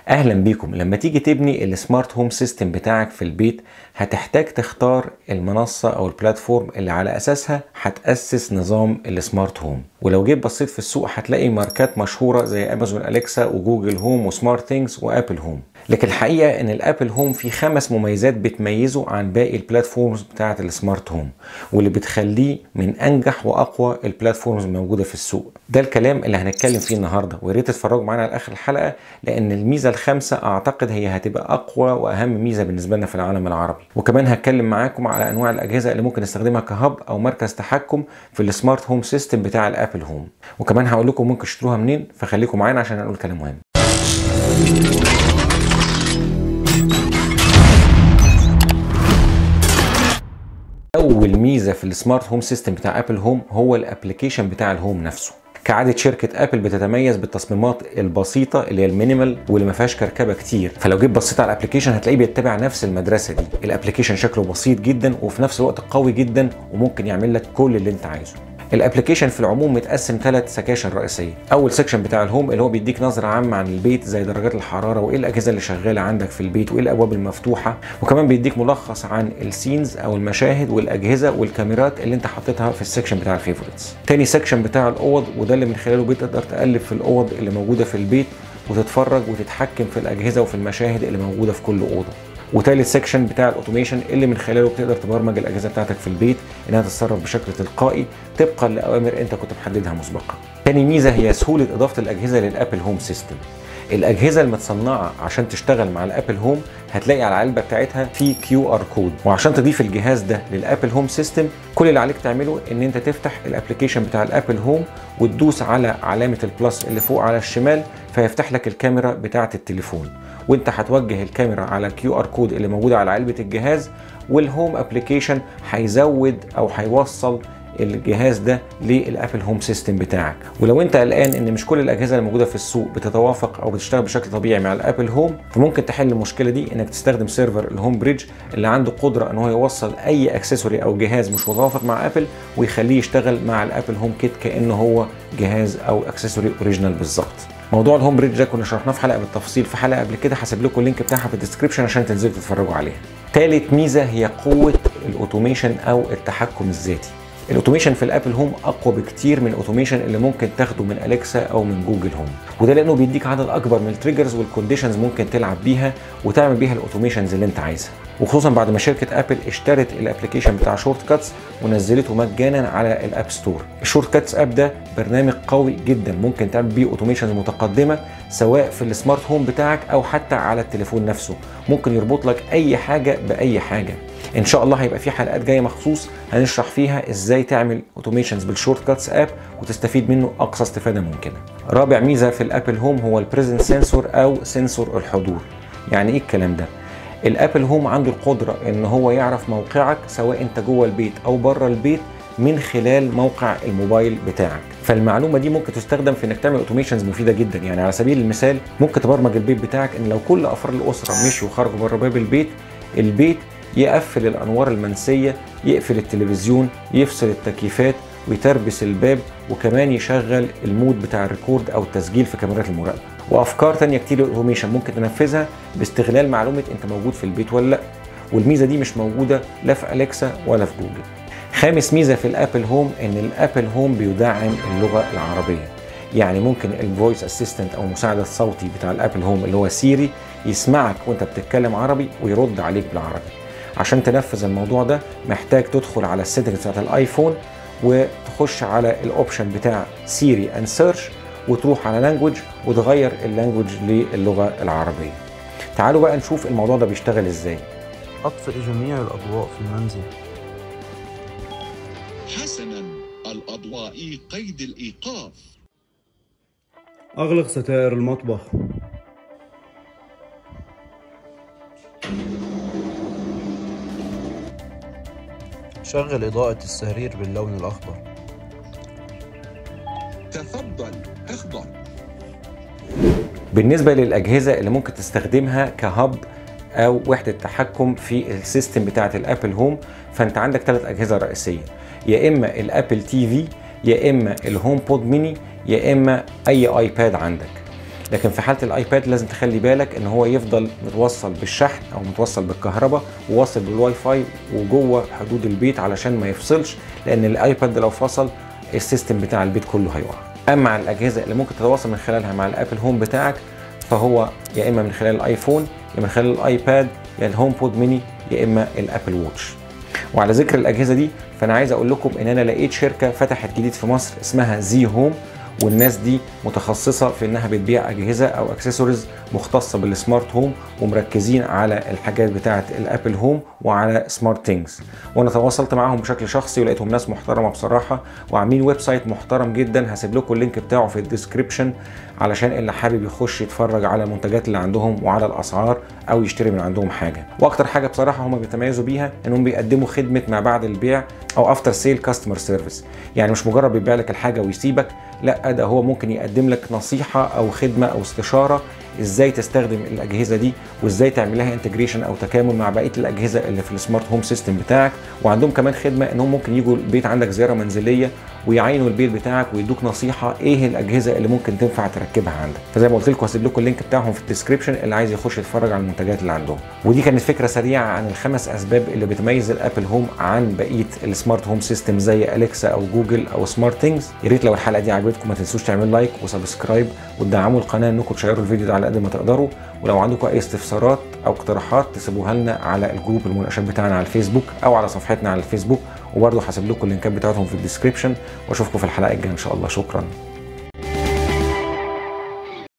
اهلا بيكم لما تيجي تبني السمارت هوم سيستم بتاعك في البيت هتحتاج تختار المنصة او البلاتفورم اللي على اساسها هتأسس نظام السمارت هوم ولو جيت بصيت في السوق هتلاقي ماركات مشهورة زي امازون اليكسا وجوجل هوم وسمارت ثينجز وابل هوم لكن الحقيقة ان الابل هوم فيه خمس مميزات بتميزه عن باقي البلاتفورمز بتاعة السمارت هوم واللي بتخليه من انجح واقوى البلاتفورمز الموجودة في السوق ده الكلام اللي هنتكلم فيه النهاردة ويا ريت تتفرجوا معانا لاخر الحلقة لان الميزة الخامسة اعتقد هي هتبقى اقوى واهم ميزة بالنسبة لنا في العالم العربي وكمان هتكلم معاكم على انواع الاجهزة اللي ممكن نستخدمها كهب او مركز تحكم في السمارت هوم سيستم بتاع الابل هوم وكمان هقول لكم ممكن تشتروها منين فخليكم معانا عشان هنقول كلام مهم اول ميزه في السمارت هوم سيستم بتاع ابل هوم هو الابلكيشن بتاع الهوم نفسه كعادة شركة ابل بتتميز بالتصميمات البسيطة اللي هي المينيمال واللي ما فيهاش كركبة كتير فلو جيت بصيت على الابلكيشن هتلاقيه بيتبع نفس المدرسة دي الابلكيشن شكله بسيط جدا وفي نفس الوقت قوي جدا وممكن يعمل لك كل اللي انت عايزه الابلكيشن في العموم متقسم ثلاث سكاشن رئيسيه اول سكشن بتاع الهوم اللي هو بيديك نظره عامه عن البيت زي درجات الحراره وايه الاجهزه اللي شغاله عندك في البيت وايه الابواب المفتوحه وكمان بيديك ملخص عن السينز او المشاهد والاجهزه والكاميرات اللي انت حطيتها في السكشن بتاع الفيفوريتس تاني سكشن بتاع الاوض وده اللي من خلاله بتقدر تقلب في الاوض اللي موجوده في البيت وتتفرج وتتحكم في الاجهزه وفي المشاهد اللي موجوده في كل اوضه وتالت سيكشن بتاع الاوتوميشن اللي من خلاله بتقدر تبرمج الاجهزه بتاعتك في البيت انها تتصرف بشكل تلقائي طبقا لاوامر انت كنت محددها مسبقا. تاني ميزه هي سهوله اضافه الاجهزه للابل هوم سيستم. الاجهزه المتصنعه عشان تشتغل مع الابل هوم هتلاقي على العلبه بتاعتها في كيو ار كود وعشان تضيف الجهاز ده للابل هوم سيستم كل اللي عليك تعمله ان انت تفتح الابلكيشن بتاع الابل هوم وتدوس على علامه البلس اللي فوق على الشمال فيفتح لك الكاميرا بتاعه التليفون وانت هتوجه الكاميرا على الكيو ار كود اللي موجوده على علبه الجهاز والهوم ابلكيشن هيزود او هيوصل الجهاز ده للابل هوم سيستم بتاعك ولو انت قلقان ان مش كل الاجهزه اللي موجوده في السوق بتتوافق او بتشتغل بشكل طبيعي مع الابل هوم فممكن تحل المشكله دي انك تستخدم سيرفر الهوم بريدج اللي عنده قدره ان هو يوصل اي اكسسوري او جهاز مش متوافق مع ابل ويخليه يشتغل مع الابل هوم كيت كانه هو جهاز او اكسسوري اوريجينال بالظبط موضوع الهوم بريدج ده كنا شرحناه في حلقه بالتفصيل في حلقه قبل كده هسيب لكم اللينك بتاعها في الديسكربشن عشان تنزلوا تتفرجوا عليها. تالت ميزه هي قوه الاوتوميشن او التحكم الذاتي. الاوتوميشن في الابل هوم اقوى بكتير من الاوتوميشن اللي ممكن تاخده من اليكسا او من جوجل هوم وده لانه بيديك عدد اكبر من التريجرز والكونديشنز ممكن تلعب بيها وتعمل بيها الاوتوميشنز اللي انت عايزها وخصوصا بعد ما شركه ابل اشترت الابلكيشن بتاع شورت كاتس ونزلته مجانا على الاب ستور الشورت كاتس اب ده برنامج قوي جدا ممكن تعمل بيه اوتوميشنز متقدمه سواء في السمارت هوم بتاعك او حتى على التليفون نفسه ممكن يربط لك اي حاجه باي حاجه ان شاء الله هيبقى في حلقات جايه مخصوص هنشرح فيها ازاي تعمل اوتوميشنز بالشورت كاتس اب وتستفيد منه اقصى استفاده ممكنه رابع ميزه في الابل هوم هو البريزنت سنسور او سنسور الحضور يعني ايه الكلام ده الابل هوم عنده القدره ان هو يعرف موقعك سواء انت جوه البيت او بره البيت من خلال موقع الموبايل بتاعك فالمعلومه دي ممكن تستخدم في انك تعمل اوتوميشنز مفيده جدا يعني على سبيل المثال ممكن تبرمج البيت بتاعك ان لو كل افراد الاسره مشوا وخرجوا بره باب البيت البيت يقفل الانوار المنسيه يقفل التلفزيون يفصل التكييفات ويتربس الباب وكمان يشغل المود بتاع الريكورد او التسجيل في كاميرات المراقبه وافكار تانية كتير للاوتوميشن ممكن تنفذها باستغلال معلومه انت موجود في البيت ولا لا والميزه دي مش موجوده لا في اليكسا ولا في جوجل خامس ميزه في الابل هوم ان الابل هوم بيدعم اللغه العربيه يعني ممكن الفويس اسيستنت او مساعد الصوتي بتاع الابل هوم اللي هو سيري يسمعك وانت بتتكلم عربي ويرد عليك بالعربي عشان تنفذ الموضوع ده محتاج تدخل على السيتنجز بتاعت الايفون وتخش على الاوبشن بتاع سيري اند سيرش وتروح على لانجوج وتغير اللانجوج للغه العربيه. تعالوا بقى نشوف الموضوع ده بيشتغل ازاي. أطفئ جميع الأضواء في المنزل حسنا الأضواء قيد الإيقاف أغلق ستائر المطبخ شغل إضاءة السرير باللون الأخضر تفضل اخضر بالنسبه للاجهزه اللي ممكن تستخدمها كهب او وحده تحكم في السيستم بتاعه الابل هوم فانت عندك ثلاث اجهزه رئيسيه يا اما الابل تي في يا اما الهوم بود ميني يا اما اي ايباد عندك لكن في حاله الايباد لازم تخلي بالك ان هو يفضل متوصل بالشحن او متوصل بالكهرباء وواصل بالواي فاي وجوه حدود البيت علشان ما يفصلش لان الايباد لو فصل السيستم بتاع البيت كله هيقع اما على الاجهزه اللي ممكن تتواصل من خلالها مع الابل هوم بتاعك فهو يا اما من خلال الايفون يا من خلال الايباد يا الهوم بود ميني يا اما الابل ووتش وعلى ذكر الاجهزه دي فانا عايز اقول لكم ان انا لقيت شركه فتحت جديد في مصر اسمها زي هوم والناس دي متخصصه في انها بتبيع اجهزه او اكسسوارز مختصه بالسمارت هوم ومركزين على الحاجات بتاعه الابل هوم وعلى سمارت ثينجز وانا تواصلت معاهم بشكل شخصي ولقيتهم ناس محترمه بصراحه وعاملين ويب سايت محترم جدا هسيب لكم اللينك بتاعه في الديسكربشن علشان اللي حابب يخش يتفرج على المنتجات اللي عندهم وعلى الاسعار او يشتري من عندهم حاجه واكتر حاجه بصراحه هم بيتميزوا بيها انهم بيقدموا خدمه ما بعد البيع او افتر سيل كاستمر سيرفيس يعني مش مجرد بيبيع لك الحاجه ويسيبك لا ده هو ممكن يقدم لك نصيحه او خدمه او استشاره ازاي تستخدم الاجهزه دي وازاي تعمل لها انتجريشن او تكامل مع بقيه الاجهزه اللي في السمارت هوم سيستم بتاعك وعندهم كمان خدمه انهم ممكن يجوا البيت عندك زياره منزليه ويعينوا البيت بتاعك ويدوك نصيحه ايه الاجهزه اللي ممكن تنفع تركبها عندك فزي ما قلت لكم هسيب لكم اللينك بتاعهم في الديسكربشن اللي عايز يخش يتفرج على المنتجات اللي عندهم ودي كانت فكره سريعه عن الخمس اسباب اللي بتميز الابل هوم عن بقيه السمارت هوم سيستم زي اليكسا او جوجل او سمارت ثينجز يا ريت لو الحلقه دي عجبتكم ما تنسوش تعملوا لايك وسبسكرايب وتدعموا القناه انكم تشيروا الفيديو ده على قد ما تقدروا ولو عندكم اي استفسارات او اقتراحات تسيبوها لنا على الجروب المناقشات بتاعنا على الفيسبوك او على صفحتنا على الفيسبوك وبرضه هسيب لكم اللينكات بتاعتهم في الديسكربشن واشوفكم في الحلقه الجايه ان شاء الله شكرا